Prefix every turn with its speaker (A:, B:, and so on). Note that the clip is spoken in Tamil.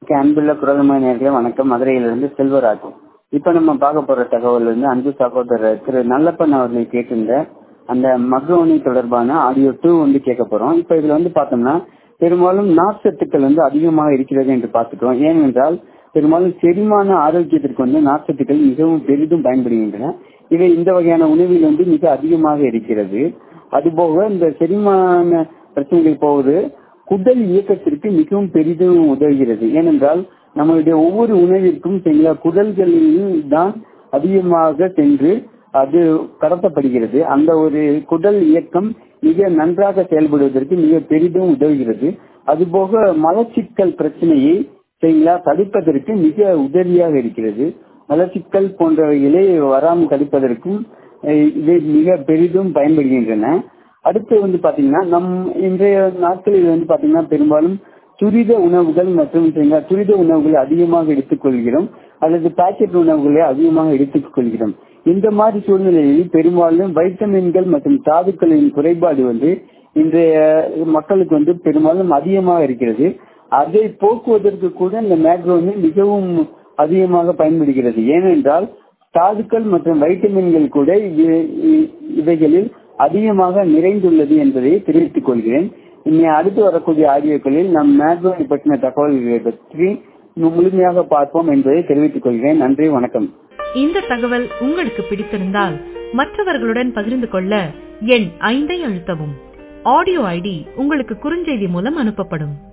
A: அன்புள்ள குரல்மணி நேர்களே வணக்கம் மதுரையிலிருந்து செல்வராஜ் இப்ப நம்ம பார்க்க போற தகவல் வந்து அன்பு சகோதரர் திரு நல்லப்பன் அவர்கள் கேட்டிருந்த அந்த மக்ரோனி தொடர்பான ஆடியோ டூ வந்து கேட்க போறோம் இப்ப இதுல வந்து பார்த்தோம்னா பெரும்பாலும் நார்ச்சத்துக்கள் வந்து அதிகமாக இருக்கிறது என்று பார்த்துட்டோம் ஏனென்றால் பெரும்பாலும் செரிமான ஆரோக்கியத்திற்கு வந்து நார்ச்சத்துக்கள் மிகவும் பெரிதும் பயன்படுகின்றன இவை இந்த வகையான உணவில் வந்து மிக அதிகமாக இருக்கிறது அதுபோக இந்த செரிமான பிரச்சனைகள் போவது குடல் இயக்கத்திற்கு மிகவும் பெரிதும் உதவுகிறது ஏனென்றால் நம்மளுடைய ஒவ்வொரு உணவிற்கும் சரிங்களா குடல்களில் தான் அதிகமாக சென்று அது கடத்தப்படுகிறது அந்த ஒரு குடல் இயக்கம் மிக நன்றாக செயல்படுவதற்கு மிக பெரிதும் உதவுகிறது அதுபோக மலச்சிக்கல் பிரச்சனையை சரிங்களா தடுப்பதற்கு மிக உதவியாக இருக்கிறது மலச்சிக்கல் போன்றவைகளை வராமல் தடுப்பதற்கும் இவை மிக பெரிதும் பயன்படுகின்றன அடுத்து வந்து பாத்தீங்கன்னா நம் இன்றைய நாட்களில் வந்து பாத்தீங்கன்னா பெரும்பாலும் துரித உணவுகள் மற்றும் துரித உணவுகளை அதிகமாக எடுத்துக்கொள்கிறோம் அல்லது பாக்கெட் உணவுகளை அதிகமாக எடுத்துக் கொள்கிறோம் இந்த மாதிரி சூழ்நிலையில் பெரும்பாலும் வைட்டமின்கள் மற்றும் தாதுக்களின் குறைபாடு வந்து இன்றைய மக்களுக்கு வந்து பெரும்பாலும் அதிகமாக இருக்கிறது அதை போக்குவதற்கு கூட இந்த மேக்ரோனி மிகவும் அதிகமாக பயன்படுகிறது ஏனென்றால் தாதுக்கள் மற்றும் வைட்டமின்கள் கூட இவைகளில் அதிகமாக நிறைந்துள்ளது என்பதை தெரிவித்துக் கொள்கிறேன் இனி அடுத்து வரக்கூடிய ஆடியோக்களில் நம் மேக்ரோனி பற்றின தகவல்களை பற்றி முழுமையாக பார்ப்போம் என்பதை தெரிவித்துக் கொள்கிறேன் நன்றி வணக்கம்
B: இந்த தகவல் உங்களுக்கு பிடித்திருந்தால் மற்றவர்களுடன் பகிர்ந்து கொள்ள எண் ஐந்தை அழுத்தவும் ஆடியோ ஐடி உங்களுக்கு குறுஞ்செய்தி மூலம் அனுப்பப்படும்